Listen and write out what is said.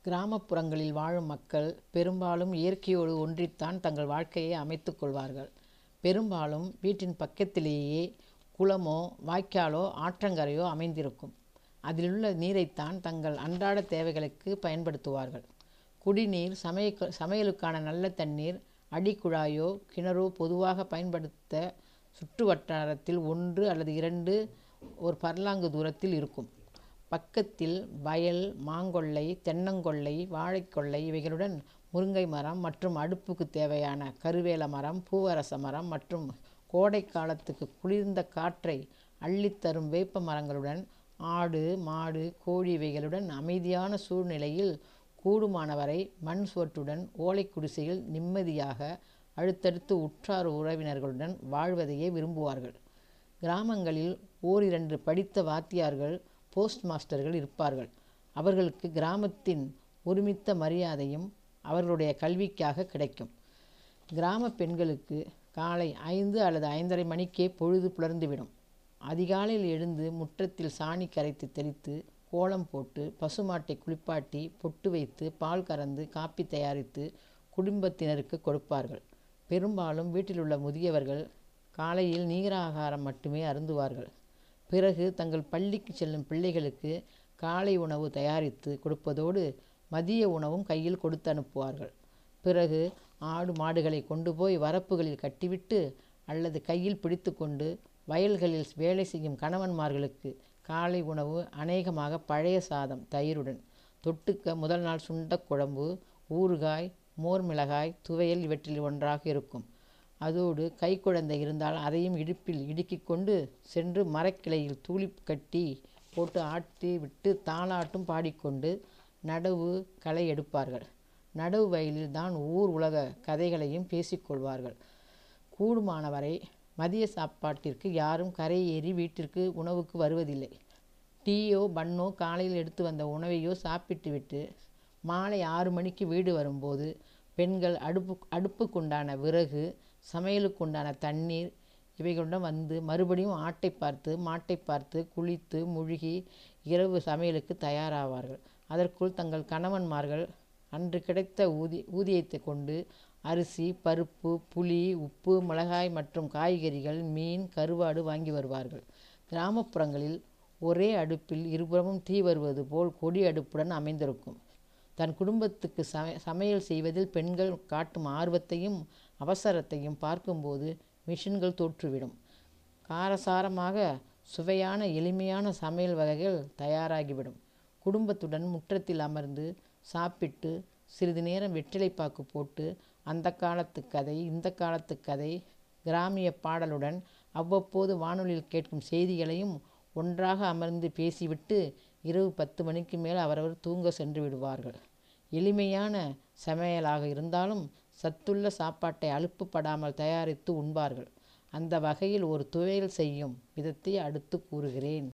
கிராமப்புறங்களில் வாழும் மக்கள் பெரும்பாலும் இயற்கையோடு ஒன்றித்தான் தங்கள் வாழ்க்கையை அமைத்துக் கொள்வார்கள் பெரும்பாலும் வீட்டின் பக்கத்திலேயே குளமோ வாய்க்காலோ ஆற்றங்கரையோ அமைந்திருக்கும் அதிலுள்ள நீரைத்தான் தங்கள் அன்றாட தேவைகளுக்கு பயன்படுத்துவார்கள் குடிநீர் சமையக்க சமையலுக்கான நல்ல தண்ணீர் அடிக்குழாயோ கிணறோ பொதுவாக பயன்படுத்த சுற்று வட்டாரத்தில் ஒன்று அல்லது இரண்டு ஒரு பர்லாங்கு தூரத்தில் இருக்கும் பக்கத்தில் வயல் மாங்கொல்லை தென்னங்கொல்லை வாழைக்கொல்லை இவைகளுடன் முருங்கை மரம் மற்றும் அடுப்புக்கு தேவையான கருவேல மரம் பூவரச மரம் மற்றும் கோடை காலத்துக்கு குளிர்ந்த காற்றை அள்ளித்தரும் வேப்ப மரங்களுடன் ஆடு மாடு கோழி இவைகளுடன் அமைதியான சூழ்நிலையில் கூடுமானவரை மண் சுவற்றுடன் ஓலை குடிசையில் நிம்மதியாக அடுத்தடுத்து உற்றார் உறவினர்களுடன் வாழ்வதையே விரும்புவார்கள் கிராமங்களில் ஓரிரண்டு படித்த வாத்தியார்கள் போஸ்ட் மாஸ்டர்கள் இருப்பார்கள் அவர்களுக்கு கிராமத்தின் ஒருமித்த மரியாதையும் அவர்களுடைய கல்விக்காக கிடைக்கும் கிராம பெண்களுக்கு காலை ஐந்து அல்லது ஐந்தரை மணிக்கே பொழுது புலர்ந்துவிடும் அதிகாலையில் எழுந்து முற்றத்தில் சாணி கரைத்து தெளித்து கோலம் போட்டு பசுமாட்டை குளிப்பாட்டி பொட்டு வைத்து பால் கறந்து காப்பி தயாரித்து குடும்பத்தினருக்கு கொடுப்பார்கள் பெரும்பாலும் வீட்டில் உள்ள முதியவர்கள் காலையில் நீராகாரம் மட்டுமே அருந்துவார்கள் பிறகு தங்கள் பள்ளிக்கு செல்லும் பிள்ளைகளுக்கு காலை உணவு தயாரித்து கொடுப்பதோடு மதிய உணவும் கையில் கொடுத்து அனுப்புவார்கள் பிறகு ஆடு மாடுகளை கொண்டு போய் வரப்புகளில் கட்டிவிட்டு அல்லது கையில் பிடித்து கொண்டு வயல்களில் வேலை செய்யும் கணவன்மார்களுக்கு காலை உணவு அநேகமாக பழைய சாதம் தயிருடன் தொட்டுக்க முதல் நாள் சுண்டக் குழம்பு ஊறுகாய் மோர் மிளகாய் துவையல் இவற்றில் ஒன்றாக இருக்கும் அதோடு கைக்குழந்தை இருந்தால் அதையும் இடுப்பில் இடுக்கிக் கொண்டு சென்று மரக்கிளையில் தூளி கட்டி போட்டு ஆட்டி விட்டு தாளாட்டும் பாடிக்கொண்டு நடவு களை எடுப்பார்கள் நடவு வயலில் தான் ஊர் உலக கதைகளையும் பேசிக்கொள்வார்கள் கூடுமானவரை மதிய சாப்பாட்டிற்கு யாரும் கரை ஏறி வீட்டிற்கு உணவுக்கு வருவதில்லை டீயோ பன்னோ காலையில் எடுத்து வந்த உணவையோ சாப்பிட்டுவிட்டு மாலை ஆறு மணிக்கு வீடு வரும்போது பெண்கள் அடுப்பு அடுப்புக்குண்டான விறகு சமையலுக்குண்டான தண்ணீர் இவைகளுடன் வந்து மறுபடியும் ஆட்டை பார்த்து மாட்டை பார்த்து குளித்து முழுகி இரவு சமையலுக்கு தயாராவார்கள் அதற்குள் தங்கள் கணவன்மார்கள் அன்று கிடைத்த ஊதி ஊதியத்தை கொண்டு அரிசி பருப்பு புளி உப்பு மிளகாய் மற்றும் காய்கறிகள் மீன் கருவாடு வாங்கி வருவார்கள் கிராமப்புறங்களில் ஒரே அடுப்பில் இருபுறமும் தீ வருவது போல் கொடி அடுப்புடன் அமைந்திருக்கும் தன் குடும்பத்துக்கு சம சமையல் செய்வதில் பெண்கள் காட்டும் ஆர்வத்தையும் அவசரத்தையும் பார்க்கும்போது மிஷின்கள் தோற்றுவிடும் காரசாரமாக சுவையான எளிமையான சமையல் வகைகள் தயாராகிவிடும் குடும்பத்துடன் முற்றத்தில் அமர்ந்து சாப்பிட்டு சிறிது நேரம் வெற்றிலைப்பாக்கு போட்டு அந்த காலத்து கதை இந்த காலத்து கதை கிராமிய பாடலுடன் அவ்வப்போது வானொலியில் கேட்கும் செய்திகளையும் ஒன்றாக அமர்ந்து பேசிவிட்டு இரவு பத்து மணிக்கு மேல் அவரவர் தூங்க சென்று விடுவார்கள் எளிமையான சமையலாக இருந்தாலும் சத்துள்ள சாப்பாட்டை அலுப்புப்படாமல் தயாரித்து உண்பார்கள் அந்த வகையில் ஒரு துவையல் செய்யும் விதத்தை அடுத்து கூறுகிறேன்